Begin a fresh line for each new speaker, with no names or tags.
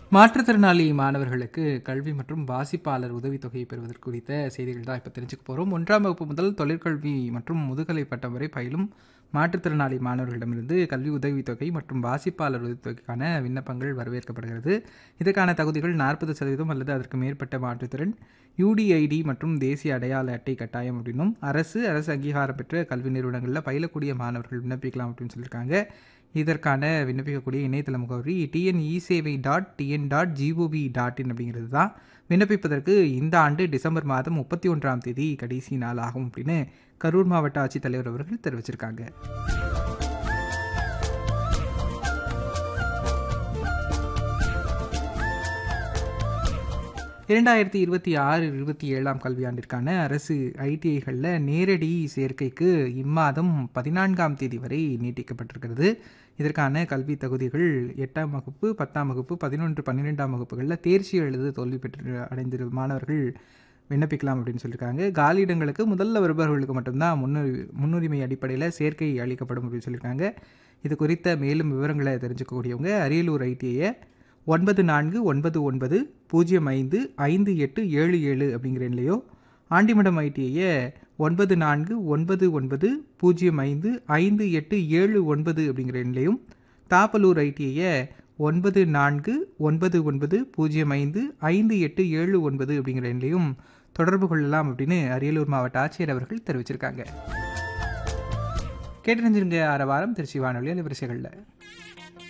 மாற்றுத்திறனாளி மாணவர்களுக்கு கல்வி மற்றும் வாசிப்பாளர் உதவித்தொகையை பெறுவதற்கு குறித்த செய்திகள் தான் இப்போ தெரிஞ்சுக்க போகிறோம் ஒன்றாம் வகுப்பு முதல் தொழிற்கல்வி மற்றும் முதுகலை பட்டம் வரை பயிலும் மாற்றுத்திறனாளி மாணவர்களிடமிருந்து கல்வி உதவித்தொகை மற்றும் வாசிப்பாளர் உதவித்தொகைக்கான விண்ணப்பங்கள் வரவேற்கப்படுகிறது இதற்கான தகுதிகள் நாற்பது சதவீதம் அல்லது அதற்கு மேற்பட்ட மாற்றுத்திறன் யூடிஐடி மற்றும் தேசிய அடையாள அட்டை கட்டாயம் அப்படின்னும் அரசு அரசு அங்கீகாரம் பெற்ற கல்வி நிறுவனங்களில் பயிலக்கூடிய மாணவர்கள் விண்ணப்பிக்கலாம் அப்படின்னு சொல்லியிருக்காங்க இதற்கான விண்ணப்பிக்கக்கூடிய இணையதள முகவரி TNE sevai dot TN dot GOV dot in அப்படிங்கிறது தான் விண்ணப்பிப்பதற்கு இந்த ஆண்டு டிசம்பர் மாதம் முப்பத்தி ஒன்றாம் தேதி கடைசி நாள் ஆகும் அப்படின்னு கரூர் மாவட்ட ஆட்சித்தலைவர் அவர்கள் தெரிவிச்சிருக்காங்க இரண்டாயிரத்தி இருபத்தி ஆறு இருபத்தி ஏழாம் கல்வியாண்டிற்கான அரசு ஐடிஐகளில் நேரடி சேர்க்கைக்கு இம்மாதம் பதினான்காம் தேதி வரை நீட்டிக்கப்பட்டிருக்கிறது இதற்கான கல்வி தகுதிகள் எட்டாம் வகுப்பு பத்தாம் வகுப்பு பதினொன்று பன்னிரெண்டாம் வகுப்புகளில் தேர்ச்சி எழுத தோல்வி பெற்று அடைந்த மாணவர்கள் விண்ணப்பிக்கலாம் அப்படின்னு சொல்லியிருக்காங்க காலியிடங்களுக்கு முதல்ல வருபவர்களுக்கு மட்டும்தான் முன்னுரி முன்னுரிமை அடிப்படையில் சேர்க்கை அளிக்கப்படும் அப்படின்னு சொல்லியிருக்காங்க இது குறித்த மேலும் விவரங்களை தெரிஞ்சுக்கக்கூடியவங்க அரியலூர் ஐடிஐயை ஒன்பது நான்கு ஒன்பது ஒன்பது பூஜ்ஜியம் ஐந்து ஐந்து எட்டு ஏழு ஏழு அப்படிங்கிற எண்ணிலையோ ஆண்டிமடம் ஐடிஐயை ஒன்பது நான்கு ஒன்பது ஒன்பது பூஜ்ஜியம் ஐந்து ஐந்து எட்டு ஏழு ஒன்பது அப்படிங்கிற எண்ணிலையும் தாப்பலூர் ஐடிஐயை ஒன்பது நான்கு ஒன்பது ஒன்பது பூஜ்ஜியம் ஐந்து ஐந்து எட்டு ஏழு ஒன்பது அப்படிங்கிற எண்ணிலையும் தொடர்பு கொள்ளலாம் அப்படின்னு அரியலூர் மாவட்ட ஆட்சியர் அவர்கள் தெரிவிச்சிருக்காங்க கேட்டு நினைஞ்சிருங்க ஆற வாரம் திருச்சி வானொலி அலைவரிசைகளில்